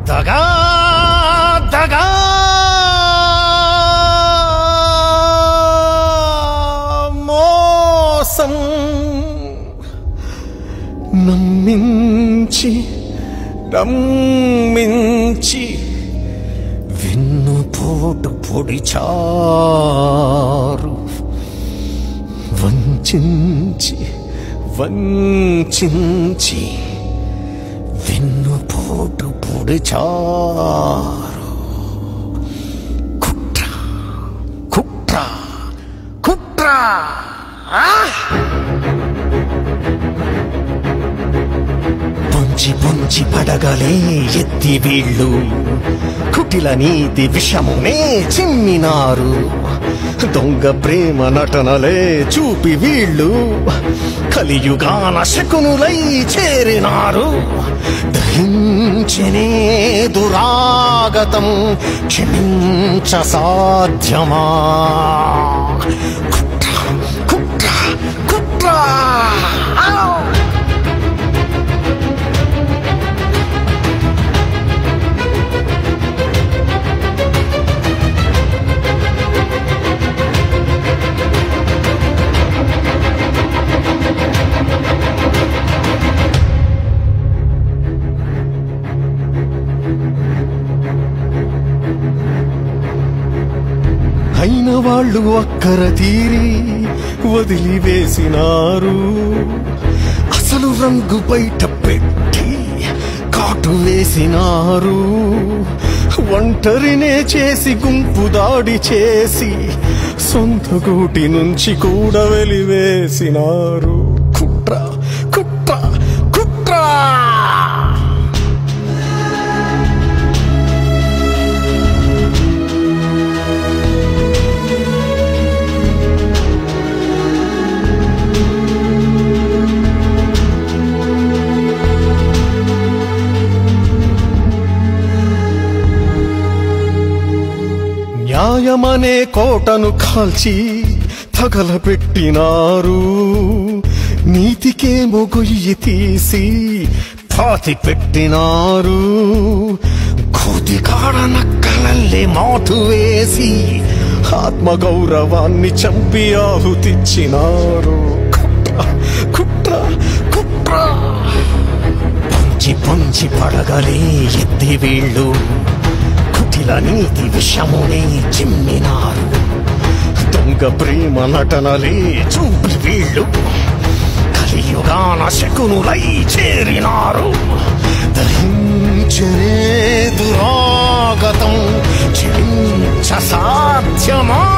దగా దగా మోసం నమ్మించి నమ్మించి వెన్నుపోటు పొడిచారు వంచించి వంచించి వెన్నుపోటు పొడిచారు కుట్ర కుట్ర కుట్ర ఆ! పొంచి పొంచి పడగలే ఎత్తి వీళ్ళు కుటిల నీతి విషమునే చిమ్మినారు దొంగ ప్రేమ నటనలే చూపి వీళ్ళు కలియుగాన శకునులై చేరినారు దహించనే దురాగతం క్షమించ సాధ్యమా కుట్ర కుట్ర కుట్ర ఆ! అయిన వాళ్ళు అక్కర తీరి వదిలివేసినారు అసలు రంగు బయట పెట్టి కాటు వేసినారు ఒంటరినే చేసి గుంపు దాడి చేసి సొంత గూటి నుంచి కూడా వెలివేసినారు కుట్ర కుట్ర కుట్ర న్యాయమనే కోటను కాల్చి తగలబెట్టినారు నీతికేమో గొయ్యి తీసి పాతి పెట్టినారు కోతి కాడ నక్కలల్లే మాటు వేసి ఆత్మగౌరవాన్ని చంపి ఆహుతిచ్చినారు కుట్ర కుట్ర కుట్ర పొంచి పొంచి పడగలే ఎత్తి వీళ్ళు కుటిల నీతి విషమునే చిమ్మినారు దొంగ ప్రేమ నటనలే చూపి వీళ్ళు కలియుగాన శకునులై చేరినారు దహించరే దురాగతం చెలించ సాధ్యమా